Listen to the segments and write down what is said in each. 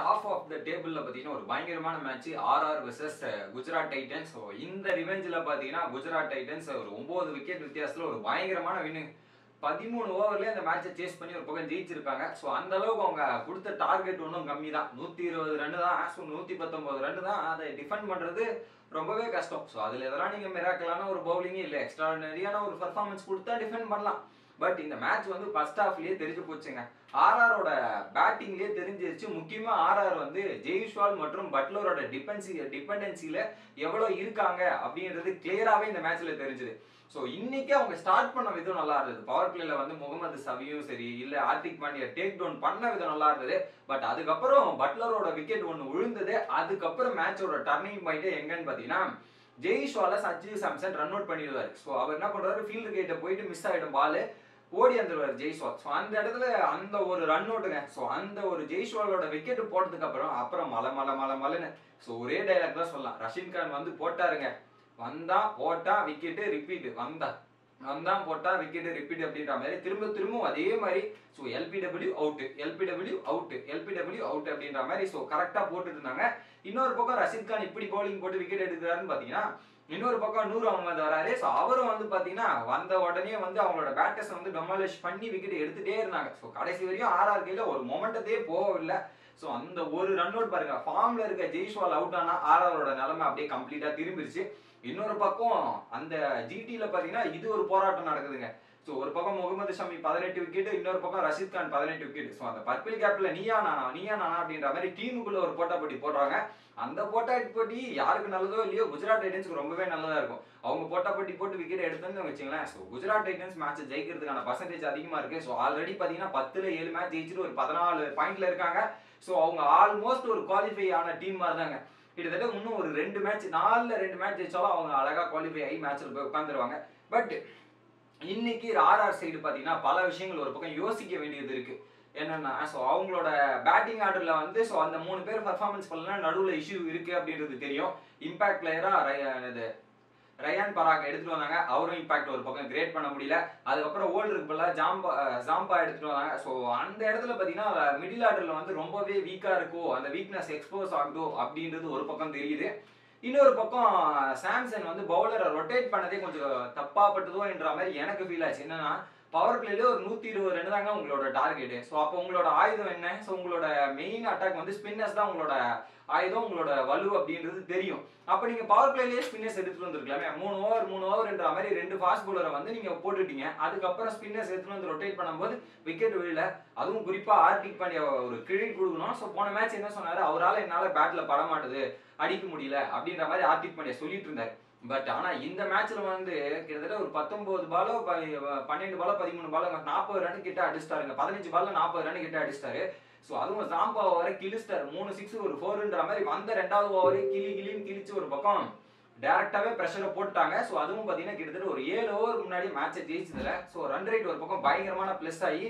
Top of the டேபிள்ல பாத்தீங்கன்னா ஒரு பயங்கரமான match RR versus Gujarat Titans so இந்த ரிவெஞ்சில் பாத்தீங்கன்னா குஜராத் டைட்டன்ஸ் ஒரு ஒன்பது விக்கெட் வித்தியாசத்துல ஒரு பயங்கரமான வின்னு பதிமூணு ஓவர்லேயே அந்த மேட்சை சேஸ் பண்ணி ஒரு பக்கம் ஜெயிச்சிருக்காங்க ஸோ அந்த அளவுக்கு அவங்க கொடுத்த டார்கெட் ஒன்றும் கம்மி தான் நூற்றி இருபது ரன் தான் ஸோ நூற்றி பத்தொம்பது ரன் தான் அதை டிஃபெண்ட் பண்ணுறது ரொம்பவே கஷ்டம் ஸோ அதில் எதெல்லாம் நீங்கள் மிராக்கலான ஒரு பவுலிங்கே இல்லை எக்ஸ்ட்ராடனரியான ஒரு பர்ஃபார்மன்ஸ் கொடுத்தா டிஃபெண்ட் பண்ணலாம் பட் இந்த மேட்ச் வந்து ஃபர்ஸ்ட் ஹாஃப்லயே தெரிஞ்சு போச்சுங்க ஆர்ஆரோட பேட்டிங்லயே தெரிஞ்சிருச்சு முக்கியமா ஆர்ஆர் வந்து ஜெய்ஷ்வால் மற்றும் பட்லரோட டிபென்சி டிபெண்டன்சில எவ்வளவு இருக்காங்க அப்படின்றது கிளியராவே இந்த மேட்ச்ல தெரிஞ்சுது ஸோ இன்னைக்கு அவங்க ஸ்டார்ட் பண்ண விதம் நல்லா இருந்தது பவர் பிளேல வந்து முகமது சவியும் சரி இல்ல ஹார்திக் பாண்டியா டேக் டவுன் பண்ண விதம் நல்லா இருந்தது பட் அதுக்கப்புறம் பட்லரோட விக்கெட் ஒன்று விழுந்தது அதுக்கப்புறம் மேட்சோட டர்னிங் பாயிண்டே எங்கன்னு பாத்தீங்கன்னா ஜெய்ஷ்வால சச்சின் சாம்சன் ரன் அவுட் பண்ணிடுவாரு ஸோ அவர் என்ன பண்றாரு ஃபீல்டு கேட்ட போயிட்டு மிஸ் ஆயிடும் பால் ஓடி வந்துருவார் ஜெய்ஸ்வால் ஸோ அந்த இடத்துல அந்த ஒரு ரன் அவுட்டுங்க ஸோ அந்த ஒரு ஜெய்ஸ்வாலோட விக்கெட் போட்டதுக்கு அப்புறம் அப்புறம் மலை மலை மலை மலைன்னு ஸோ ஒரே டைலாக் தான் சொல்லலாம் ரஷீன் கான் வந்து போட்டாருங்க வந்தா போட்டா விக்கெட்டு ரிப்பீட் வந்தா வந்தான் போட்டா விக்கெட் ரிப்பீட் அப்படின்ற மாதிரி திரும்ப திரும்ப அதே மாதிரி so LBW out LBW out LBW out அப்படின்ற மாதிரி ஸோ கரெக்டாக போட்டுட்டு இருந்தாங்க இன்னொரு பக்கம் ரஷீத் கான் இப்படி பவுலிங் போட்டு விக்கெட் எடுக்கிறாருன்னு பார்த்தீங்கன்னா இன்னொரு பக்கம் நூறு அகமது வராரு ஸோ அவரும் வந்து பார்த்தீங்கன்னா வந்த உடனே வந்து அவங்களோட பேட்டர்ஸ் வந்து டொமாலிஷ் பண்ணி விக்கெட் எடுத்துட்டே இருந்தாங்க ஸோ கடைசி வரையும் ஆர்ஆர் கையில் ஒரு மொமெண்டத்தையே போகவில்லை ஸோ அந்த ஒரு ரன் அவுட் பாருங்க ஃபார்ம்ல இருக்க ஜெய்ஸ்வால் அவுட் ஆனா ஆர்ஆரோட நிலைமை அப்படியே கம்ப்ளீட்டா திரும்பிருச்சு இன்னொரு பக்கம் அந்த ஜிடில பாத்தீங்கன்னா இது ஒரு போராட்டம் நடக்குதுங்க ஸோ ஒரு பக்கம் முகமது ஷமி பதினெட்டு விக்கெட் இன்னொரு பக்கம் ரஷீத் கான் பதினெட்டு விக்கெட் ஸோ அந்த பர்பிள் கேப்ல நீயா நானா நீயா நானா அப்படின்ற மாதிரி டீமுக்குள்ள ஒரு போட்டா போட்டி போடுறாங்க அந்த போட்டா போட்டி யாருக்கு நல்லதோ இல்லையோ குஜராத் டைட்டன்ஸ்க்கு ரொம்பவே நல்லதா இருக்கும் அவங்க போட்டா போட்டி போட்டு விக்கெட் எடுத்துன்னு வச்சுங்களேன் ஸோ குஜராத் டைட்டன்ஸ் மேட்ச் ஜெயிக்கிறதுக்கான பர்சன்டேஜ் அதிகமா இருக்கு ஸோ ஆல்ரெடி பாத்தீங்கன்னா பத்துல ஏழு மேட்ச் ஜெயிச்சுட்டு ஒரு பதினாலு பாயிண்ட்ல இருக்காங்க ஸோ அவங்க ஆல்மோஸ்ட் ஒரு குவாலிஃபை ஆன டீம் மாதிரி தாங்க கிட்டத்தட்ட இன்னும் ஒரு ரெண்டு மேட்ச் நாலுல ரெண்டு மேட்ச் ஜெயிச்சாலும் அவங்க அழகா குவாலிஃபை ஆகி மேட்ச்ல போய் உட்காந்துருவாங்க பட் இன்னைக்கு ஆர்ஆர் சைடு பாத்தீங்கன்னா பல விஷயங்கள் ஒரு பக்கம் யோசிக்க வேண்டியது இருக்கு என்னன்னா ஸோ அவங்களோட பேட்டிங் ஆர்டர்ல வந்து ஸோ அந்த மூணு பேர் பர்ஃபார்மன்ஸ் பண்ணலாம் நடுவில் இஷ்யூ இருக்கு அப்படின்றது தெரியும் இம்பாக்ட் பிளேயரா இது ரயான் பராக் எடுத்துட்டு வந்தாங்க அவரும் இம்பாக்ட் ஒரு பக்கம் கிரேட் பண்ண முடியல அதுக்கப்புறம் ஓல்டு இருக்குல்ல ஜாம்பா ஜாம்பா எடுத்துட்டு வந்தாங்க ஸோ அந்த இடத்துல பார்த்தீங்கன்னா மிடில் ஆர்டர்ல வந்து ரொம்பவே வீக்கா இருக்கோ அந்த வீக்னஸ் எக்ஸ்போஸ் ஆகுதோ அப்படின்றது ஒரு பக்கம் தெரியுது இன்னொரு பக்கம் சாம்சன் வந்து பவுலரை ரொட்டேட் பண்ணதே கொஞ்சம் தப்பா பட்டதோ என்ற மாதிரி எனக்கு ஃபீல் ஆச்சு என்னன்னா பவர் பிளேல ஒரு நூத்தி இருபது ரன் தாங்க உங்களோட டார்கெட் ஸோ அப்போ உங்களோட ஆயுதம் என்ன ஸோ உங்களோட மெயின் அட்டாக் வந்து ஸ்பின்னர்ஸ் தான் உங்களோட ஆயுதம் உங்களோட வலு அப்படின்றது தெரியும் அப்போ நீங்க பவர் பிளேலயே ஸ்பின்னர்ஸ் எடுத்துட்டு வந்திருக்கலாமே மூணு ஓவர் மூணு ஓவர்ன்ற மாதிரி ரெண்டு ஃபாஸ்ட் பவுலரை வந்து நீங்க போட்டுட்டீங்க அதுக்கப்புறம் ஸ்பின்னர்ஸ் எடுத்துட்டு வந்து ரொட்டேட் பண்ணும்போது விக்கெட் விழல அதுவும் குறிப்பா ஆர்டிக் பாண்டியா ஒரு கிரெடிட் கொடுக்கணும் ஸோ போன மேட்ச் என்ன சொன்னாரு அவரால் என்னால பேட்ல பட மாட்டுது அடிக்க முடியல அப்படின்ற மாதிரி ஆர்டிக் பாண்டியா சொல்லிட்டு இருந்தாரு பட் ஆனா இந்த மேட்ச்ல வந்து கிட்டத்தட்ட ஒரு பத்தொன்பது பாலோ பன்னெண்டு பாலோ பதிமூணு பாலோ நாற்பது ரன் கிட்ட அடிச்சிட்டாருங்க பதினஞ்சு பால்ல நாற்பது ரன் கிட்ட அடிச்சிட்டாரு ஸோ அதுவும் ஜாம்பா ஓவரை கிழிச்சிட்டாரு மூணு சிக்ஸ் ஒரு ஃபோர்ன்ற மாதிரி வந்த ரெண்டாவது ஓவரே கிளி கிளின்னு கிழிச்சு ஒரு பக்கம் டேரக்டாவே ப்ரெஷரை போட்டாங்க ஸோ அதுவும் பார்த்தீங்கன்னா கிட்டத்தட்ட ஒரு ஏழு ஓவர் முன்னாடி மேட்சை ஜெயிச்சதுல ஸோ ரன் ரேட் ஒரு பக்கம் பயங்கரமான ப்ளஸ் ஆகி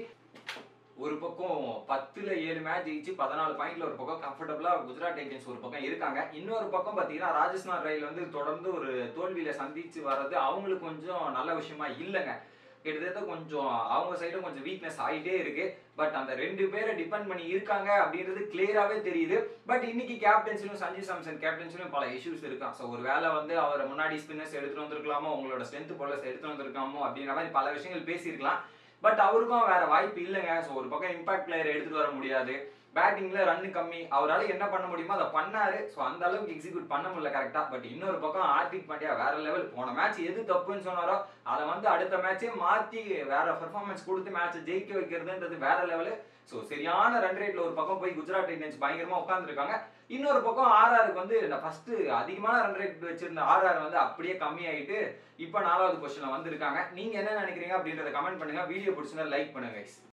ஒரு பக்கம் பத்துல ஏழு மேட்ச் ஜெயிச்சு பதினாலு பாயிண்ட்ல ஒரு பக்கம் கம்ஃபர்டபுளா குஜராத் டைட்டன்ஸ் ஒரு பக்கம் இருக்காங்க இன்னொரு பக்கம் பாத்தீங்கன்னா ராஜஸ்தான் ரயில் வந்து தொடர்ந்து ஒரு தோல்வியில சந்திச்சு வர்றது அவங்களுக்கு கொஞ்சம் நல்ல விஷயமா இல்லைங்க கிட்டத்தட்ட கொஞ்சம் அவங்க சைடும் கொஞ்சம் வீக்னஸ் ஆகிட்டே இருக்கு பட் அந்த ரெண்டு பேரை டிபெண்ட் பண்ணி இருக்காங்க அப்படின்றது கிளியராகவே தெரியுது பட் இன்னைக்கு கேப்டன்சிலும் சஞ்சீவ் சாம்சன் கேப்டன்சிலும் பல இஷ்யூஸ் இருக்கான் ஸோ ஒரு வேலை வந்து அவரை முன்னாடி ஸ்பின்னர்ஸ் எடுத்துட்டு வந்திருக்கலாமோ உங்களோட ஸ்ட்ரென்த் போலர்ஸ் எடுத்துட்டு வந்திருக்காமோ அப்படின்ற மாதிரி பல விஷயங்கள் பேசியிருக்கலாம் பட் அவருக்கும் வேற வாய்ப்பு இல்லைங்க ஸோ ஒரு பக்கம் இம்பாக்ட் பிளேயர் எடுத்துட்டு வர முடியாது பேட்டிங்ல ரன் கம்மி அவரால் என்ன பண்ண முடியுமோ அதை பண்ணாரு ஸோ அந்த அளவுக்கு எக்ஸிக்யூட் பண்ண முடியல கரெக்டா பட் இன்னொரு பக்கம் ஹார்திக் பாண்டியா வேற லெவல் போன மேட்ச் எது தப்புன்னு சொன்னாரோ அதை வந்து அடுத்த மேட்சே மாத்தி வேற பெர்ஃபார்மன்ஸ் கொடுத்து மேட்ச் ஜெயிக்க வைக்கிறதுன்றது வேற லெவலு ஸோ சரியான ரன் ரேட்ல ஒரு பக்கம் போய் குஜராத் டைட்டன்ஸ் பயங்கரமா உட்காந்துருக்காங்க இன்னொரு பக்கம் ஆர்ஆருக்கு வந்து இந்த ஃபர்ஸ்ட் அதிகமான ரன் ரேட் வச்சிருந்த ஆர்ஆர் வந்து அப்படியே கம்மியாயிட்டு இப்போ நாலாவது பொசிஷன்ல வந்திருக்காங்க நீங்க என்ன நினைக்கிறீங்க அப்படின்றத கமெண்ட் பண்ணுங்க வீடியோ பிடிச்சிருந்தா லைக் பண்ணுங்க guys.